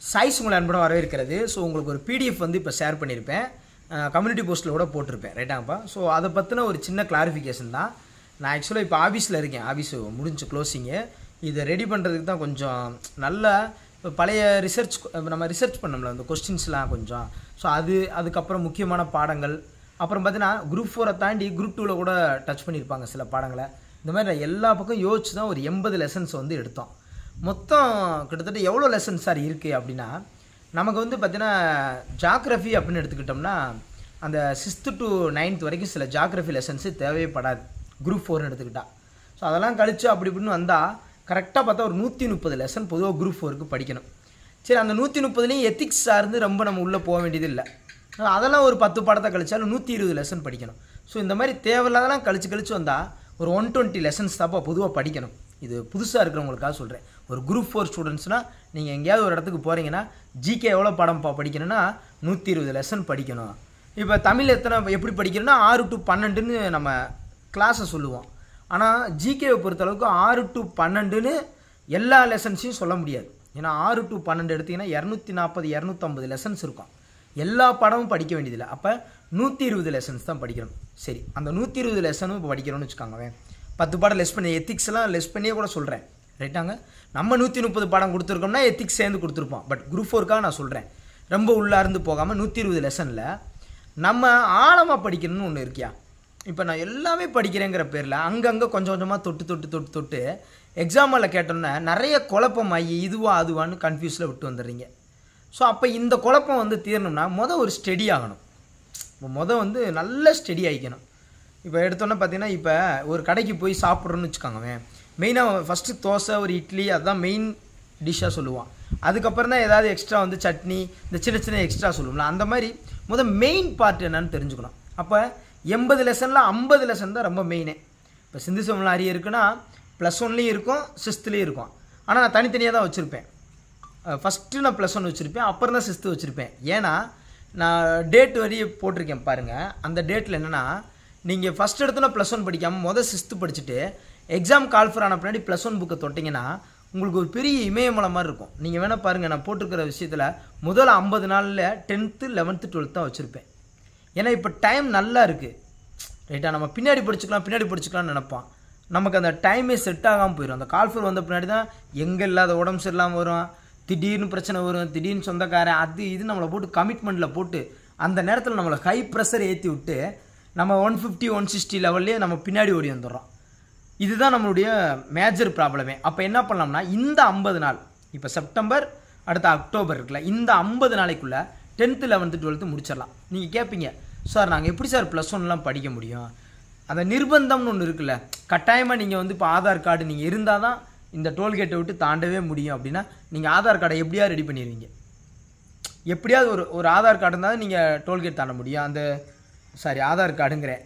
choice உங்களை அன்புடன் வரவேற்கிறது ஸோ உங்களுக்கு ஒரு பிடிஎஃப் வந்து இப்போ ஷேர் பண்ணியிருப்பேன் கம்யூனிட்டி போஸ்ட்டில் கூட போட்டிருப்பேன் ரைட்டாங்கப்பா ஸோ அதை பற்றின ஒரு சின்ன கிளாரிஃபிகேஷன் தான் நான் ஆக்சுவலாக இப்போ ஆஃபீஸில் இருக்கேன் ஆஃபீஸ் முடிஞ்சு க்ளோசிங்கு இதை ரெடி பண்ணுறதுக்கு தான் கொஞ்சம் நல்ல இப்போ பழைய ரிசர்ச் நம்ம ரிசர்ச் பண்ணோம்ல அந்த கொஸ்டின்ஸ்லாம் கொஞ்சம் ஸோ அது அதுக்கப்புறம் முக்கியமான பாடங்கள் அப்புறம் பார்த்தீங்கன்னா குரூப் ஃபோரை தாண்டி குரூப் டூவில் கூட டச் பண்ணியிருப்பாங்க சில பாடங்களை இந்த மாதிரி நான் எல்லா பக்கம் யோசிச்சு தான் ஒரு எண்பது லெசன்ஸ் வந்து எடுத்தோம் மொத்தம் கிட்டத்தட்ட எவ்வளோ லெசன்ஸ் சார் இருக்குது அப்படின்னா நமக்கு வந்து பார்த்தீங்கன்னா ஜாக்ரஃபி அப்படின்னு எடுத்துக்கிட்டோம்னா அந்த சிக்ஸ்த்து டு நைன்த் வரைக்கும் சில ஜாக்ரஃபி லெசன்ஸு தேவைப்படாது குரூப் ஃபோர்னு எடுத்துக்கிட்டா ஸோ அதெல்லாம் கழிச்சு அப்படி இப்படின்னு வந்தால் கரெக்டாக பார்த்தா ஒரு நூற்றி முப்பது லெசன் பொதுவாக குரூப் ஃபோருக்கு படிக்கணும் சரி அந்த நூற்றி முப்பதுலேயும் எத்திக்ஸ் சார்ந்து ரொம்ப நம்ம உள்ளே போக வேண்டியது இல்லை அதெல்லாம் ஒரு பத்து பாடத்தை கழிச்சாலும் நூற்றி இருபது லெசன் படிக்கணும் ஸோ இந்த மாதிரி தேவையில்லாதெல்லாம் கழிச்சு கழிச்சு வந்தால் ஒரு ஒன் டுவெண்ட்டி லெசன்ஸ் தாப்பா பொதுவாக படிக்கணும் இது புதுசாக இருக்கிறவங்களுக்காக சொல்கிறேன் ஒரு குரூப் ஃபோர் ஸ்டூடெண்ட்ஸ்னால் நீங்கள் எங்கேயாவது ஒரு இடத்துக்கு போகிறீங்கன்னா ஜிகே எவ்வளோ பாடம் பா படிக்கணும்னா நூற்றி இருபது லெசன் படிக்கணும் இப்போ தமிழ் எத்தனை எப்படி படிக்கணும்னா ஆறு டு பன்னெண்டுன்னு நம்ம கிளாஸை சொல்லுவோம் ஆனால் ஜிகேவை பொறுத்தளவுக்கு ஆறு டு பன்னெண்டுன்னு எல்லா லெசன்ஸையும் சொல்ல முடியாது ஏன்னா ஆறு டு பன்னெண்டு எடுத்திங்கன்னா இரநூத்தி நாற்பது இரநூத்தம்பது லெசன்ஸ் இருக்கும் எல்லா பாடமும் படிக்க வேண்டியதில்லை அப்போ நூற்றி இருபது லெசன்ஸ் தான் படிக்கணும் சரி அந்த நூற்றி இருபது லெசனும் இப்போ படிக்கிறோம்னு வச்சுக்கோங்க பத்து பாடம் லெஸ் பண்ணி எத்திக்ஸ் எல்லாம் லெஸ் பண்ணியே கூட சொல்கிறேன் ரைட்டாங்க நம்ம நூற்றி முப்பது பாடம் கொடுத்துருக்கோம்னா எத்திக்ஸ் சேர்ந்து கொடுத்துருப்போம் பட் குரூப் ஃபோருக்காக நான் சொல்கிறேன் ரொம்ப உள்ளார்ந்து போகாமல் நூற்றி இருபது லெசனில் நம்ம ஆழமாக படிக்கணும்னு ஒன்று இருக்கியா இப்போ நான் எல்லாமே படிக்கிறேங்கிற பேரில் அங்கங்கே கொஞ்சம் கொஞ்சமாக தொட்டு தொட்டு தொட்டு தொட்டு எக்ஸாமில் கேட்டோன்னே நிறைய குழப்பமாகி இதுவா அதுவான்னு கன்ஃபியூஸில் விட்டு வந்துடுறீங்க ஸோ அப்போ இந்த குழப்பம் வந்து தீரணும்னா மொதல் ஒரு ஸ்டெடி ஆகணும் இப்போ மொதல் வந்து நல்ல ஸ்டெடி ஆகிக்கணும் இப்போ எடுத்தோன்னே பார்த்தீங்கன்னா இப்போ ஒரு கடைக்கு போய் சாப்பிட்றோன்னு வச்சுக்கோங்க மெயினாக ஃபஸ்ட்டு தோசை ஒரு இட்லி அதுதான் மெயின் டிஷ்ஷாக சொல்லுவான் அதுக்கப்புறம் தான் ஏதாவது எக்ஸ்ட்ரா வந்து சட்னி இந்த சின்ன சின்ன எக்ஸ்ட்ரா சொல்லுவோம்ல அந்த மாதிரி முதல் மெயின் பார்ட் என்னன்னு தெரிஞ்சுக்கணும் அப்போ எண்பது லெசனில் ஐம்பது லெசன் தான் ரொம்ப மெயினே இப்போ சிந்து சமல அரிய இருக்குன்னா ப்ளஸ் ஒன்லேயும் இருக்கும் சிக்ஸ்த்துலேயும் இருக்கும் ஆனால் நான் தனித்தனியாக தான் வச்சுருப்பேன் ஃபஸ்ட்டு நான் ப்ளஸ் ஒன் வச்சுருப்பேன் அப்புறம் தான் சிக்ஸ்த்து வச்சுருப்பேன் ஏன்னா நான் டேட் வரைய போட்டிருக்கேன் பாருங்கள் அந்த டேட்டில் என்னென்னா நீங்கள் ஃபஸ்ட் எடுத்தோன்னா ப்ளஸ் ஒன் படிக்காமல் மொதல் சிக்ஸ்த்து படிச்சுட்டு எக்ஸாம் கால்ஃபர் ஆன பின்னாடி ப்ளஸ் ஒன் புக்கை தொட்டிங்கன்னா உங்களுக்கு ஒரு பெரிய இமயமலை மாதிரி இருக்கும் நீங்கள் வேணால் பாருங்கள் நான் போட்டிருக்கிற விஷயத்தில் முதல் ஐம்பது நாளில் டென்த்து லெவன்த்து டுவெல்த்து தான் வச்சுருப்பேன் ஏன்னா இப்போ டைம் நல்லா இருக்குது ரைட்டா நம்ம பின்னாடி படிச்சுக்கலாம் பின்னாடி படிச்சுக்கலாம்னு நினப்பான் நமக்கு அந்த டைமே செட் ஆகாமல் போயிடும் அந்த கால்ஃபர் வந்த பின்னாடி தான் எங்கே இல்லாத உடம்பு சரியில்லாமல் வரும் திடீர்னு பிரச்சனை வரும் திடீர்னு சொந்தக்காரன் அது இது நம்மளை போட்டு கமிட்மெண்ட்டில் போட்டு அந்த நேரத்தில் நம்மளை ஹை ப்ரெஷர் ஏற்றி விட்டு நம்ம ஒன் ஃபிஃப்டி ஒன் சிக்ஸ்டி லெவல்லே நம்ம பின்னாடி ஓடி வந்துடுறோம் இதுதான் நம்மளுடைய மேஜர் ப்ராப்ளமே அப்போ என்ன பண்ணலாம்னா இந்த ஐம்பது நாள் இப்போ செப்டம்பர் அடுத்த அக்டோபர் இருக்குல்ல இந்த ஐம்பது நாளைக்குள்ளே டென்த்து லெவன்த்து டுவெல்த்து முடிச்சிடலாம் நீங்கள் கேட்பீங்க சார் நாங்கள் எப்படி சார் ப்ளஸ் ஒன்லாம் படிக்க முடியும் அந்த நிர்பந்தம்னு ஒன்று இருக்குல்ல கட்டாயமாக நீங்கள் வந்து இப்போ ஆதார் கார்டு நீங்கள் இருந்தால் தான் இந்த டோல்கேட்டை விட்டு தாண்டவே முடியும் அப்படின்னா நீங்கள் ஆதார் கார்டை எப்படியா ரெடி பண்ணிடுவீங்க எப்படியாவது ஒரு ஒரு ஆதார் கார்டு இருந்தால் நீங்கள் டோல்கேட் தாண்ட முடியும் அந்த சாரி ஆதார் கார்டுங்கிறேன்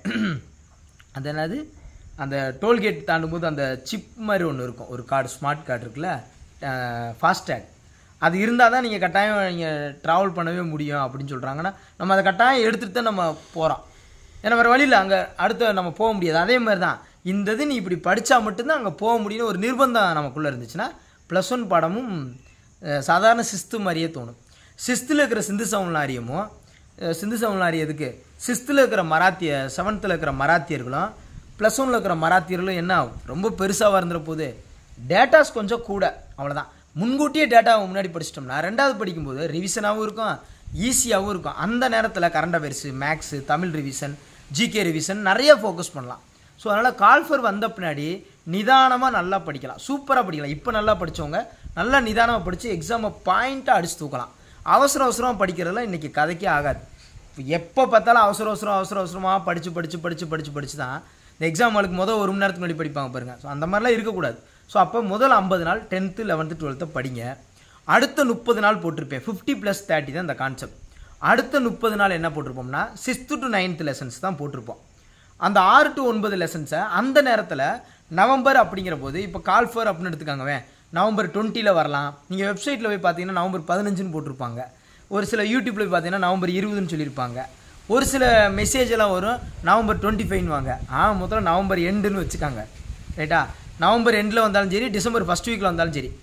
அது என்னது அந்த டோல்கேட் தாண்டும்போது அந்த சிப் மாதிரி ஒன்று இருக்கும் ஒரு கார்டு ஸ்மார்ட் கார்டு இருக்குல்ல ஃபாஸ்டேக் அது இருந்தால் தான் நீங்கள் கட்டாயம் நீங்கள் ட்ராவல் பண்ணவே முடியும் அப்படின்னு சொல்கிறாங்கன்னா நம்ம அதை கட்டாயம் எடுத்துகிட்டு தான் நம்ம போகிறோம் ஏன்னா வேறு வழியில் அங்கே அடுத்த நம்ம போக முடியாது அதே மாதிரி தான் இந்த இது நீ இப்படி படித்தா மட்டும்தான் அங்கே போக முடியும்னு ஒரு நிர்பந்தம் நமக்குள்ளே இருந்துச்சுன்னா ப்ளஸ் ஒன் பாடமும் சாதாரண சிஸ்து மாதிரியே தோணும் சிஸ்த்தில் இருக்கிற சிந்து சவுலாரியமும் சிந்து சவுலாரிய எதுக்கு சிக்ஸ்த்தில் இருக்கிற மராத்திய செவன்த்தில் இருக்கிற மராத்தியர்களும் ப்ளஸ் ஒனில் இருக்கிற மராத்தியர்களும் என்ன ரொம்ப பெருசாக வந்துற போது டேட்டாஸ் கொஞ்சம் கூட அவ்வளோதான் முன்கூட்டியே டேட்டாவை முன்னாடி படிச்சிட்டோம்னா ரெண்டாவது படிக்கும்போது ரிவிஷனாகவும் இருக்கும் ஈஸியாகவும் இருக்கும் அந்த நேரத்தில் current affairs maths Tamil revision GK revision நிறைய ஃபோக்கஸ் பண்ணலாம் ஸோ அதனால் கால்ஃபர் வந்த பின்னாடி நிதானமாக நல்லா படிக்கலாம் சூப்பராக படிக்கலாம் இப்போ நல்லா படித்தவங்க நல்லா நிதானமாக படித்து எக்ஸாமை பாயிண்ட்டாக அடித்து தூக்கலாம் அவசர அவசரமாக படிக்கிறதுலாம் இன்றைக்கி கதைக்கே ஆகாது எப்போ பார்த்தாலும் அவசர அவசரம் அவசர அவசரமாக படித்து படித்து படித்து படித்து படித்து தான் இந்த எக்ஸாம் அவளுக்கு முதல் ஒரு மணி நேரத்துக்கு முன்னாடி படிப்பாங்க பாருங்கள் ஸோ அந்த மாதிரிலாம் இருக்கக்கூடாது ஸோ அப்போ முதல் ஐம்பது நாள் டென்த்து லெவன்த்து டுவெல்த்து படிங்க அடுத்த முப்பது நாள் போட்டிருப்பேன் ஃபிஃப்டி ப்ளஸ் தேர்ட்டி தான் இந்த கான்செப்ட் அடுத்த முப்பது நாள் என்ன போட்டிருப்போம்னா சிக்ஸ்த்து டு நைன்த் லெசன்ஸ் தான் போட்டிருப்போம் அந்த ஆறு டு ஒன்பது லெசன்ஸை அந்த நேரத்தில் நவம்பர் அப்படிங்கிற போது இப்போ கால்ஃபர் அப்படின்னு எடுத்துக்காங்கவே நவம்பர் டுவெண்ட்டியில் வரலாம் நீங்கள் வெப்சைட்டில் போய் பார்த்தீங்கன்னா நவம்பர் பதினஞ்சுன்னு போட்டிருப்பாங்க ஒரு சில யூடியூப்பில் போய் பார்த்தீங்கன்னா நவம்பர் இருபதுன்னு சொல்லியிருப்பாங்க ஒரு சில மெசேஜ் எல்லாம் வரும் நவம்பர் டுவெண்ட்டி ஃபைன் வாங்க ஆ முதல்ல நவம்பர் எண்டுன்னு வச்சுக்காங்க ரைட்டா நவம்பர் எண்டில் வந்தாலும் சரி டிசம்பர் ஃபஸ்ட் வீக்கில் வந்தாலும் சரி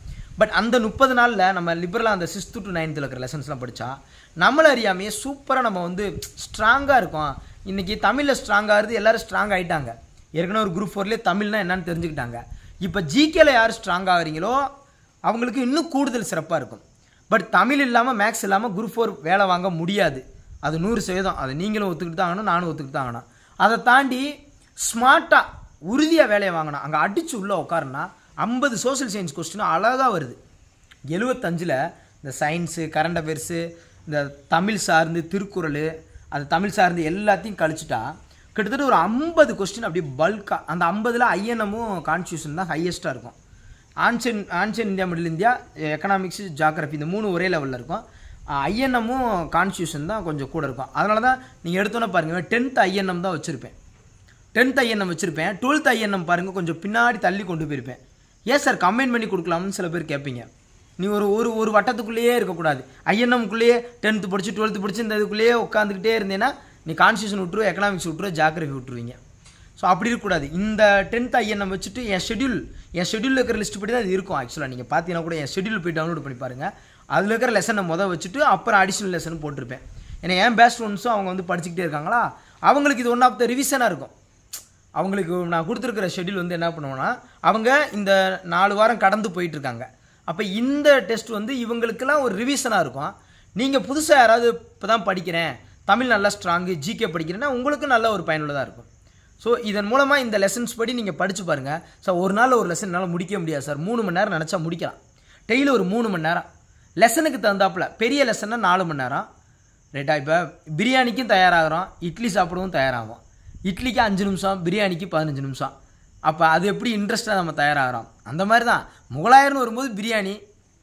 பட் அந்த முப்பது நாளில் நம்ம லிபரலாக அந்த சிக்ஸ்த்து டு நைன்த்தில் இருக்கிற லெசன்ஸ்லாம் படித்தா நம்மளை அறியாமையே சூப்பராக நம்ம வந்து ஸ்ட்ராங்காக இருக்கோம் இன்றைக்கி தமிழில் ஸ்ட்ராங்காக இருந்து எல்லோரும் ஸ்ட்ராங் ஆகிட்டாங்க ஏற்கனவே ஒரு குரூப் ஃபோர்லேயே தமிழ்னா என்னன்னு தெரிஞ்சுக்கிட்டாங்க இப்போ ஜிகேல யார் ஸ்ட்ராங் ஆகுறீங்களோ அவங்களுக்கு இன்னும் கூடுதல் சிறப்பாக இருக்கும் பட் தமிழ் இல்லாமல் மேக்ஸ் இல்லாமல் குரூப் ஃபோர் வேலை வாங்க முடியாது அது நூறு சதவீதம் அதை நீங்களும் ஒத்துக்கிட்டு தான் ஆகணும் நானும் ஒத்துக்கிட்டு தான் ஆகணும் அதை தாண்டி ஸ்மார்ட்டாக உறுதியாக வேலையை வாங்கணும் அங்கே அடித்து உள்ளே உட்காருனா ஐம்பது சோஷியல் சயின்ஸ் கொஸ்டின் அழகாக வருது எழுபத்தஞ்சில் இந்த சயின்ஸு கரண்ட் அஃபேர்ஸு இந்த தமிழ் சார்ந்து திருக்குறள் அது தமிழ் சார்ந்து எல்லாத்தையும் கழிச்சிட்டா கிட்டத்தட்ட ஒரு ஐம்பது கொஸ்டின் அப்படியே பல்காக அந்த ஐம்பதில் ஐஎன்எம்மும் கான்ஸ்டியூஷன் தான் ஹையஸ்ட்டாக இருக்கும் ancient ancient India middle India economics geography இந்த மூணு ஒரே லெவலில் இருக்கும் ஐஎன்எம்மும் கான்ஸ்டியூஷன் தான் கொஞ்சம் கூட இருக்கும் அதனால தான் நீங்கள் எடுத்தோன்னே பாருங்கள் டென்த் ஐஎன்எம் தான் வச்சுருப்பேன் டென்த் ஐஎன்எம் வச்சுருப்பேன் டுவெல்த் ஐஎன்எம் பாருங்கள் கொஞ்சம் பின்னாடி தள்ளி கொண்டு போயிருப்பேன் ஏன் சார் கம்பைன் பண்ணி கொடுக்கலாம்னு சில பேர் கேட்பீங்க நீ ஒரு ஒரு ஒரு வட்டத்துக்குள்ளேயே இருக்கக்கூடாது ஐஎன்எம்குள்ளேயே டென்த்து படிச்சு டுவெல்த்து படிச்சு இந்த இதுக்குள்ளேயே உட்காந்துக்கிட்டே இருந்தேன்னா நீ கான்ஸ்டியூஷன் விட்டுரு எக்கனாமிக்ஸ் விட்டுரு ஜாகிரபி விட்டுருவீங்க ஸோ அப்படி இருக்கக்கூடாது இந்த டென்த் ஐஎன்எம் வச்சுட்டு என் ஷெட்யூல் என் ஷெட்யூலில் இருக்கிற லிஸ்ட் படி தான் இது இருக்கும் ஆக்சுவலாக நீங்கள் பார்த்தீங்கன்னா கூட என் ஷெட்யூல் போய் டவுன்லோட் பண்ணி பாருங்கள் அதில் இருக்கிற லெசனை மொதல் வச்சுட்டு அப்புறம் அடிஷ்னல் லெசன் போட்டிருப்பேன் ஏன்னா என் பேஸ்ட் ஸ்டூடெண்ட்ஸும் அவங்க வந்து படிச்சுக்கிட்டே இருக்காங்களா அவங்களுக்கு இது ஒன் ஆஃப் த ரிவிஷனாக இருக்கும் அவங்களுக்கு நான் கொடுத்துருக்கிற ஷெட்யூல் வந்து என்ன பண்ணுவோன்னா அவங்க இந்த நாலு வாரம் கடந்து போயிட்டு இருக்காங்க அப்போ இந்த டெஸ்ட் வந்து இவங்களுக்கெல்லாம் ஒரு ரிவிஷனாக இருக்கும் நீங்கள் புதுசாக யாராவது இப்போ தான் படிக்கிறேன் தமிழ் நல்லா ஸ்ட்ராங்கு ஜிகே படிக்கிறேன்னா உங்களுக்கு நல்ல ஒரு பயனுள்ளதாக இருக்கும் ஸோ இதன் மூலமாக இந்த லெசன்ஸ் படி நீங்கள் படித்து பாருங்கள் சார் ஒரு நாள் ஒரு லெசன் என்னால் முடிக்க முடியாது சார் மூணு மணி நேரம் நினச்சா முடிக்கலாம் டெய்லி ஒரு மூணு மணி நேரம் லெசனுக்கு தகுந்தாப்புல பெரிய லெசன்னா நாலு மணி நேரம் ரைட்டா இப்போ பிரியாணிக்கும் தயாராகிறோம் இட்லி சாப்பிடவும் தயாராகும் இட்லிக்கு அஞ்சு நிமிஷம் பிரியாணிக்கு பதினஞ்சு நிமிஷம் அப்போ அது எப்படி இன்ட்ரெஸ்ட்டாக நம்ம தயாராகிறோம் அந்த மாதிரி தான் முகலாயர்னு வரும்போது பிரியாணி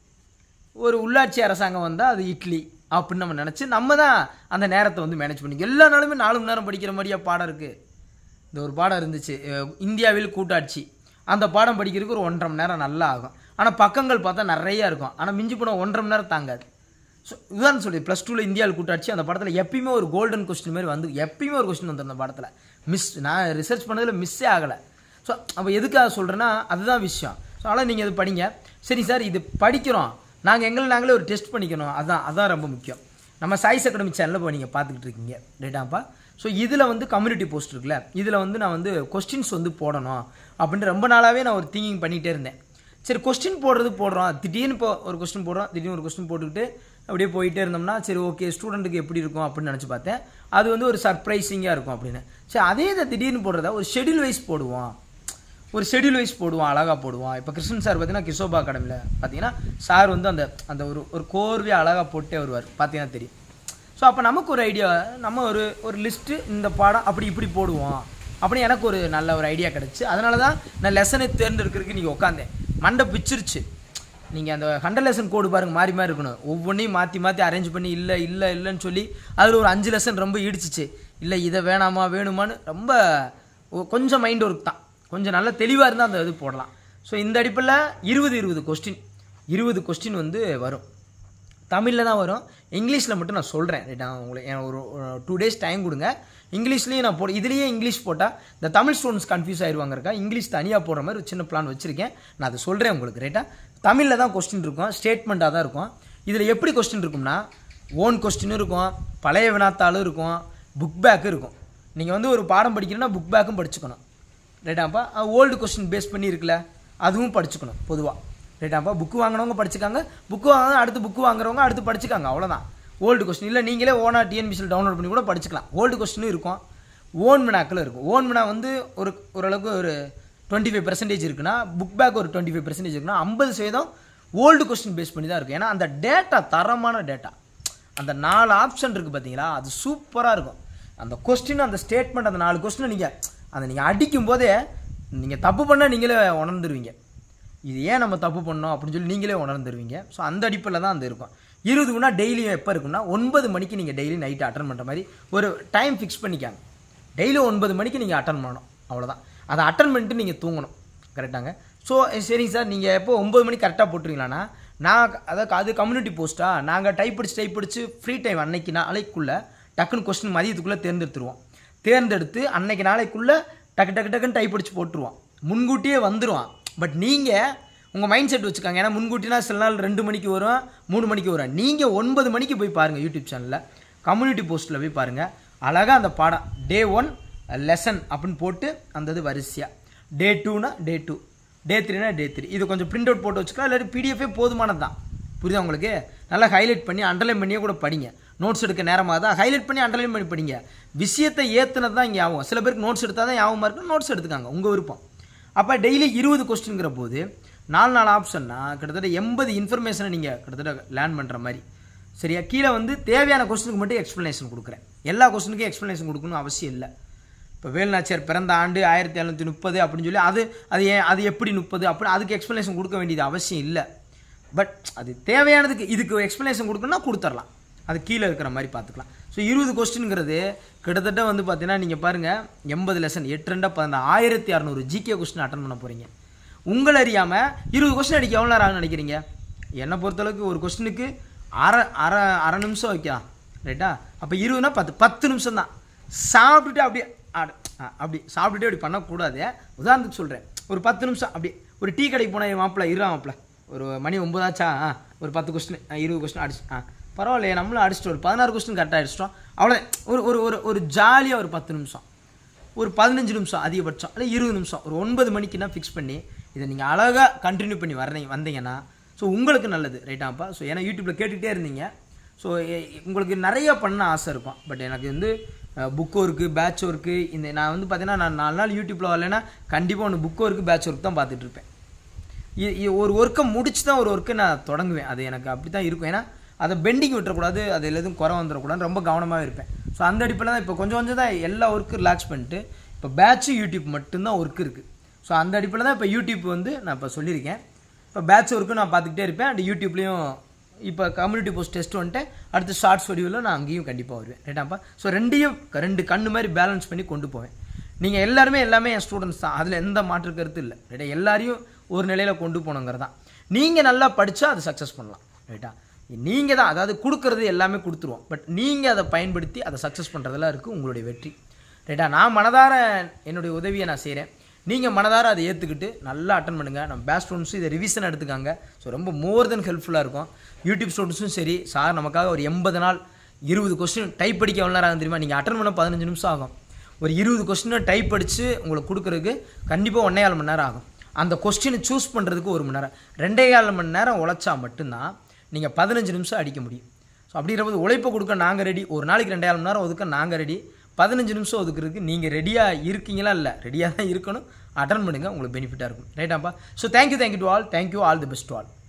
ஒரு உள்ளாட்சி அரசாங்கம் வந்தால் அது இட்லி அப்படின்னு நம்ம நினச்சி நம்ம தான் அந்த நேரத்தை வந்து மேனேஜ் பண்ணி எல்லா நாளுமே நாலு மணி நேரம் படிக்கிற மாதிரியா பாடம் இருக்குது இந்த ஒரு பாடம் இருந்துச்சு அஹ் இந்தியாவில் கூட்டாட்சி அந்த பாடம் படிக்கிறதுக்கு ஒரு ஒன்றரை மணி நேரம் நல்லா ஆகும் ஆனால் பக்கங்கள் பார்த்தா நிறையா இருக்கும் ஆனால் மிஞ்சி போனால் ஒன்றரை மணி நேரம் தாங்காது ஸோ இதுதான் சொல்லி ப்ளஸ் டூவில் இந்தியாவில் கூட்டாட்சி அந்த படத்தில் எப்பயுமே ஒரு கோல்டன் கொஸ்டின் மாதிரி வந்து எப்பயுமே ஒரு கொஸ்டின் வந்துடும் அந்த படத்தில் மிஸ் நான் ரிசர்ச் பண்ணதில் மிஸ்ஸே ஆகலை ஸோ அப்போ எதுக்காக சொல்கிறேன்னா அதுதான் விஷயம் ஸோ அதனால் நீங்கள் இது படிங்க சரி சார் இது படிக்கிறோம் நாங்கள் எங்களை நாங்களே ஒரு டெஸ்ட் பண்ணிக்கணும் அதான் அதான் ரொம்ப முக்கியம் நம்ம சாய்ஸ் அகாடமி சேனலில் போய் நீங்கள் பார்த்துக்கிட்டு இருக்கீங்க ரைட்டாப்பா ஸோ இதில் வந்து கம்யூனிட்டி போஸ்ட் இருக்குல்ல இதில் வந்து நான் வந்து கொஸ்டின்ஸ் வந்து போடணும் அப்படின்ட்டு ரொம்ப நாளாகவே நான் ஒரு திங்கிங் பண்ணிகிட்டே இருந்தேன் சரி கொஸ்டின் போடுறது போடுறோம் திடீர்னு இப்போ ஒரு கொஸ்டின் போடுறோம் திடீர்னு ஒரு கொஸ்டின் போட்டுக்கிட்டு அப்படியே போயிட்டே இருந்தோம்னா சரி ஓகே ஸ்டூடெண்ட்டுக்கு எப்படி இருக்கும் அப்படின்னு நினச்சி பார்த்தேன் அது வந்து ஒரு சர்ப்ரைசிங்காக இருக்கும் அப்படின்னு சரி அதே இதை திடீர்னு போடுறதா ஒரு ஷெடியூல் வைஸ் போடுவோம் ஒரு ஷெடியூல் வைஸ் போடுவான் அழகாக போடுவான் இப்போ கிருஷ்ணன் சார் பார்த்தீங்கன்னா கிஷோபா அகாடமியில் பார்த்தீங்கன்னா சார் வந்து அந்த அந்த ஒரு ஒரு கோர்வையாக அழகாக போட்டே வருவார் பார்த்தீங்கன்னா தெரியும் ஸோ அப்போ நமக்கு ஒரு ஐடியா நம்ம ஒரு ஒரு லிஸ்ட்டு இந்த பாடம் அப்படி இப்படி போடுவோம் அப்படி எனக்கு ஒரு நல்ல ஒரு ஐடியா கிடச்சி அதனால தான் நான் லெசனை தேர்ந்தெடுக்கிறதுக்கு நீங்கள் உட்காந்தேன் மண்டை பிச்சிருச்சு நீங்கள் அந்த ஹண்ட்ரட் லெசன் கோடு பாருங்க மாறி மாறி இருக்கணும் ஒவ்வொன்றையும் மாற்றி மாற்றி அரேஞ்ச் பண்ணி இல்லை இல்லை இல்லைன்னு சொல்லி அதில் ஒரு அஞ்சு லெசன் ரொம்ப இடிச்சிச்சு இல்லை இதை வேணாமா வேணுமான்னு ரொம்ப ஒ- கொஞ்சம் மைண்ட் ஒர்க் தான் கொஞ்சம் நல்ல தெளிவாக இருந்தால் அந்த இது போடலாம் ஸோ இந்த அடிப்பில் இருபது இருபது கொஸ்டின் இருபது கொஸ்டின் வந்து வரும் தமிழில் தான் வரும் இங்கிலீஷில் மட்டும் நான் சொல்கிறேன் ரைட்டா உங்களுக்கு எனக்கு ஒரு டூ டேஸ் டைம் கொடுங்க இங்கிலீஷ்லேயும் நான் போட இதுலேயே இங்கிலீஷ் போட்டால் இந்த தமிழ் ஸ்டூடெண்ட்ஸ் கன்ஃபியூஸ் ஆயிடுவாங்கக்கா இங்கிலீஷ் தனியாக போடுற மாதிரி ஒரு சின்ன பிளான் வச்சுருக்கேன் நான் அதை சொல்கிறேன் உங்களுக்கு ரைட்டா தமிழில் தான் கொஸ்டின் இருக்கும் ஸ்டேட்மெண்ட்டாக தான் இருக்கும் இதில் எப்படி கொஸ்டின் இருக்கும்னா ஓன் கொஸ்டினும் இருக்கும் பழைய வினாத்தாளும் இருக்கும் புக் பேக்கும் இருக்கும் நீங்கள் வந்து ஒரு பாடம் படிக்கிறீங்கன்னா புக் பேக்கும் படிச்சுக்கணும் ரைட்டாப்பா ஓல்டு கொஸ்டின் பேஸ் பண்ணி இருக்குல்ல அதுவும் படிச்சுக்கணும் பொதுவாக ரைட்டாப்பா புக்கு வாங்கினவங்க படிச்சுக்காங்க புக்கு வாங்க அடுத்து புக்கு வாங்குறவங்க அடுத்து படிச்சுக்காங்க அவ்வளோதான் ஓல்டு கொஸ்டின் இல்லை நீங்களே ஓனா டிஎன்பிசியில் டவுன்லோட் பண்ணி கூட படிச்சுக்கலாம் ஓல்டு கொஸ்டினும் இருக்கும் ஓன் வினாக்களும் இருக்கும் ஓன் வினா வந்து ஒரு ஓரளவுக்கு ஒரு டுவெண்ட்டி ஃபைவ் பர்சன்டேஜ் இருக்குன்னா புக் பேக் ஒரு டுவெண்ட்டி ஃபைவ் பர்சன்டேஜ் இருக்குன்னா ஐம்பது சதவீதம் ஓல்டு கொஸ்டின் பேஸ் பண்ணி தான் இருக்கும் ஏன்னா அந்த டேட்டா தரமான டேட்டா அந்த நாலு ஆப்ஷன் இருக்குது பார்த்தீங்களா அது சூப்பராக இருக்கும் அந்த கொஸ்டின் அந்த ஸ்டேட்மெண்ட் அந்த நாலு கொஸ்டினை நீங்கள் அந்த நீங்கள் அடிக்கும் போதே நீங்கள் தப்பு பண்ணால் நீங்களே உணர்ந்துருவீங்க இது ஏன் நம்ம தப்பு பண்ணோம் அப்படின்னு சொல்லி நீங்களே உணர்ந்துருவீங்க ஸோ அந்த அடிப்பில் தான் அந்த இருக்கும் இருபது மணி டெய்லியும் எப்போ இருக்குன்னா ஒன்பது மணிக்கு நீங்கள் டெய்லி நைட்டு அட்டன் பண்ணுற மாதிரி ஒரு டைம் ஃபிக்ஸ் பண்ணிக்காங்க டெய்லி ஒன்பது மணிக்கு நீங்கள் அட்டன் பண்ணணும் அவ்வளோதான் அதை அட்டன் பண்ணிட்டு நீங்கள் தூங்கணும் கரெக்டாங்க ஸோ சரிங்க சார் நீங்கள் எப்போ ஒம்பது மணிக்கு கரெக்டாக போட்டுருவீங்களாண்ணா நான் அதாவது அது கம்யூனிட்டி போஸ்ட்டா நாங்கள் டைப் படிச்சு டைப் படிச்சு ஃப்ரீ டைம் அன்னைக்கு நாளைக்குள்ளே டக்குன்னு கொஸ்டின் மதியத்துக்குள்ளே தேர்ந்தெடுத்துருவோம் தேர்ந்தெடுத்து அன்னைக்கு நாளைக்குள்ளே டக்கு டக்கு டக்குன்னு டைப் படிச்சு போட்டுருவோம் முன்கூட்டியே வந்துடுவான் பட் நீங்கள் உங்கள் மைண்ட் செட் வச்சுக்காங்க ஏன்னா முன்கூட்டினா சில நாள் ரெண்டு மணிக்கு வரும் மூணு மணிக்கு வரும் நீங்கள் ஒன்பது மணிக்கு போய் பாருங்கள் யூடியூப் சேனலில் கம்யூனிட்டி போஸ்ட்டில் போய் பாருங்கள் அழகாக அந்த பாடம் டே ஒன் லெசன் அப்படின்னு போட்டு அந்த இது வரிசையாக டே டூனா டே டூ டே த்ரீனா டே த்ரீ இது கொஞ்சம் பிரிண்ட் அவுட் போட்டு வச்சுக்கலாம் இல்லாட்டி பிடிஎஃபே போதுமானது தான் புரியுதா உங்களுக்கு நல்லா ஹைலைட் பண்ணி அண்டர்லைன் பண்ணியே கூட படிங்க நோட்ஸ் எடுக்க நேரமாக தான் ஹைலைட் பண்ணி அண்டர்லைன் பண்ணி படிங்க விஷயத்தை ஏற்றுனது தான் இங்கே ஆகும் சில பேருக்கு நோட்ஸ் எடுத்தால் தான் ஞாபகமாக இருக்கும் நோட்ஸ் எடுத்துக்காங்க உங்கள் விருப்பம் அப்போ டெய்லி இருபது கொஸ்டின்ங்கிற போது நாலு நாலு ஆப்ஷன்னா கிட்டத்தட்ட எண்பது இன்ஃபர்மேஷனை நீங்கள் கிட்டத்தட்ட லேர்ன் பண்ணுற மாதிரி சரியா கீழே வந்து தேவையான கொஸ்டினுக்கு மட்டும் எக்ஸ்ப்ளனேஷன் கொடுக்குறேன் எல்லா கொஸ்டினுக்கும் எக்ஸ்ப்ளனேஷன் கொடுக்கணும் அவசியம் இல்லை இப்போ வேலுநாச்சியார் பிறந்த ஆண்டு ஆயிரத்தி எழுநூற்றி முப்பது அப்படின்னு சொல்லி அது அது ஏன் அது எப்படி முப்பது அப்படி அதுக்கு எக்ஸ்ப்ளனேஷன் கொடுக்க வேண்டியது அவசியம் இல்லை பட் அது தேவையானதுக்கு இதுக்கு எக்ஸ்ப்ளனேஷன் கொடுக்கணும்னா கொடுத்துர்லாம் அது கீழே இருக்கிற மாதிரி பார்த்துக்கலாம் ஸோ இருபது கொஸ்டின்ங்கிறது கிட்டத்தட்ட வந்து பார்த்தீங்கன்னா நீங்கள் பாருங்கள் எண்பது லெசன் எட்டு ரெண்டா பதினா ஆயிரத்தி அறநூறு ஜிகே கொஸ்டின் அட்டன் பண்ண போகிறீங்க உங்களை அறியாமல் இருபது கொஸ்டின் அடிக்க எவ்வளோ நேரம் ஆகும்னு நினைக்கிறீங்க என்னை பொறுத்தளவுக்கு ஒரு கொஸ்டினுக்கு அரை அரை அரை நிமிஷம் வைக்கலாம் ரைட்டா அப்போ இருபதுனா பத்து பத்து நிமிஷம் தான் சாப்பிட்டுட்டு அப்படியே ஆடு ஆ, அப்படி சாப்பிட்டுட்டு அப்படி பண்ணக்கூடாது உதாரணத்துக்கு சொல்கிறேன் ஒரு பத்து நிமிஷம் அப்படி ஒரு டீ கடைக்கு போனால் மாப்பிள்ள இருவா மாப்பிள்ள ஒரு மணி ஒம்பதாச்சா ஆ ஒரு பத்து கொஸ்டின் இருபது கொஸ்டின் அடிச்சு ஆ பரவாயில்லையே நம்மளும் அடிச்சிட்டு ஒரு பதினாறு கொஸ்டின் கரெக்டாக அடிச்சிட்டோம் அவ்வளோதான் ஒரு ஒரு ஒரு ஒரு ஜாலியாக ஒரு பத்து நிமிஷம் ஒரு பதினஞ்சு நிமிஷம் அதிகபட்சம் இல்லை இருபது நிமிஷம் ஒரு ஒன்பது மணிக்குன்னா ஃபிக்ஸ் பண்ணி இதை நீங்கள் அழகாக கண்டினியூ பண்ணி வரீங்க வந்தீங்கன்னா ஸோ உங்களுக்கு நல்லது ரைட்டாப்பா ஸோ ஏன்னா யூடியூப்பில் கேட்டுகிட்டே இருந்தீங்க ஸோ உங்களுக்கு நிறைய பண்ண ஆசை இருக்கும் பட் எனக்கு வந்து புக் ஒர்க்கு பேட்ச் ஒர்க்கு இந்த நான் வந்து பார்த்தீங்கன்னா நான் நாலு நாள் யூடியூப்பில் வரலைன்னா கண்டிப்பாக ஒன்று புக் ஒர்க்கு பேட்ச் ஒர்க் தான் பார்த்துட்டு இருப்பேன் இ- இ- ஒரு ஒர்க்கை முடிச்சு தான் ஒரு ஒர்க்கை நான் தொடங்குவேன் அது எனக்கு அப்படி தான் இருக்கும் ஏன்னா அதை பெண்டிங் விட்டுறக்கூடாது அது எதுவும் குறை வந்துடக்கூடாது ரொம்ப கவனமாக இருப்பேன் ஸோ அந்த அடிப்பில் தான் இப்போ கொஞ்சம் கொஞ்சம் தான் எல்லா ஒர்க்கும் ரிலாக்ஸ் பண்ணிட்டு இப்போ பேட்ச் யூடியூப் மட்டும்தான் ஒர்க் இருக்குது ஸோ அந்த அடிப்பில் தான் இப்போ யூடியூப் வந்து நான் இப்போ சொல்லியிருக்கேன் இப்போ பேட்ச் ஒர்க்கும் நான் பார்த்துக்கிட்டே இருப்பேன் அண்ட் யூடியூப்லேயும் இப்போ கம்யூனிட்டி போஸ்ட் டெஸ்ட் வந்துட்டு அடுத்து ஷார்ட்ஸ் வீடியோவில் நான் அங்கேயும் கண்டிப்பாக வருவேன் ரைட்டாப்பா ஸோ ரெண்டையும் ரெண்டு கண்ணு மாதிரி பேலன்ஸ் பண்ணி கொண்டு போவேன் நீங்கள் எல்லாருமே எல்லாமே என் ஸ்டூடெண்ட்ஸ் தான் அதில் எந்த மாற்று கருத்து இல்லை ரைட்டா எல்லாரையும் ஒரு நிலையில் கொண்டு போகணுங்கிறது தான் நீங்கள் நல்லா படித்தா அதை சக்ஸஸ் பண்ணலாம் ரைட்டா நீங்கள் தான் அதாவது கொடுக்கறது எல்லாமே கொடுத்துருவோம் பட் நீங்கள் அதை பயன்படுத்தி அதை சக்ஸஸ் பண்ணுறதுல இருக்குது உங்களுடைய வெற்றி ரைட்டா நான் மனதார என்னுடைய உதவியை நான் செய்கிறேன் நீங்கள் மனதார அதை ஏற்றுக்கிட்டு நல்லா அட்டன் பண்ணுங்கள் நம்ம பேஸ்ட் ஸ்டூடெண்ட்ஸும் இதை ரிவிஷன் எடுத்துக்காங்க ஸோ ரொம்ப மோர் தென் ஹெல்ப்ஃபுல்லாக இருக்கும் யூடியூப் ஸ்டூடெண்ட்ஸும் சரி சார் நமக்காக ஒரு எண்பது நாள் இருபது கொஸ்டின் டைப் படிக்க எவ்வளோ நேரம் ஆகும் தெரியுமா நீங்கள் அட்டன் பண்ண பதினஞ்சு நிமிஷம் ஆகும் ஒரு இருபது கொஸ்டினை டைப் அடித்து உங்களுக்கு கொடுக்குறதுக்கு கண்டிப்பாக ஒன்றே கால் மணி நேரம் ஆகும் அந்த கொஸ்டினை சூஸ் பண்ணுறதுக்கு ஒரு மணி நேரம் ரெண்டே கால் மணி நேரம் உழைச்சா மட்டும்தான் நீங்கள் பதினஞ்சு நிமிஷம் அடிக்க முடியும் ஸோ அப்படின்றபோது உழைப்பை கொடுக்க நாங்கள் ரெடி ஒரு நாளைக்கு ரெண்டே கால் மணி நேரம் ஒதுக்க நாங்கள் ரெடி பதினஞ்சு நிமிஷம் ஒதுக்குறதுக்கு நீங்கள் ரெடியாக இருக்கீங்களா இல்லை ரெடியாக தான் இருக்கணும் அட்டன் பண்ணுங்கள் உங்களுக்கு பெனிஃபிட்டாக இருக்கும் ரைட்டாப்பா so thank you thank you to all thank you all the best to all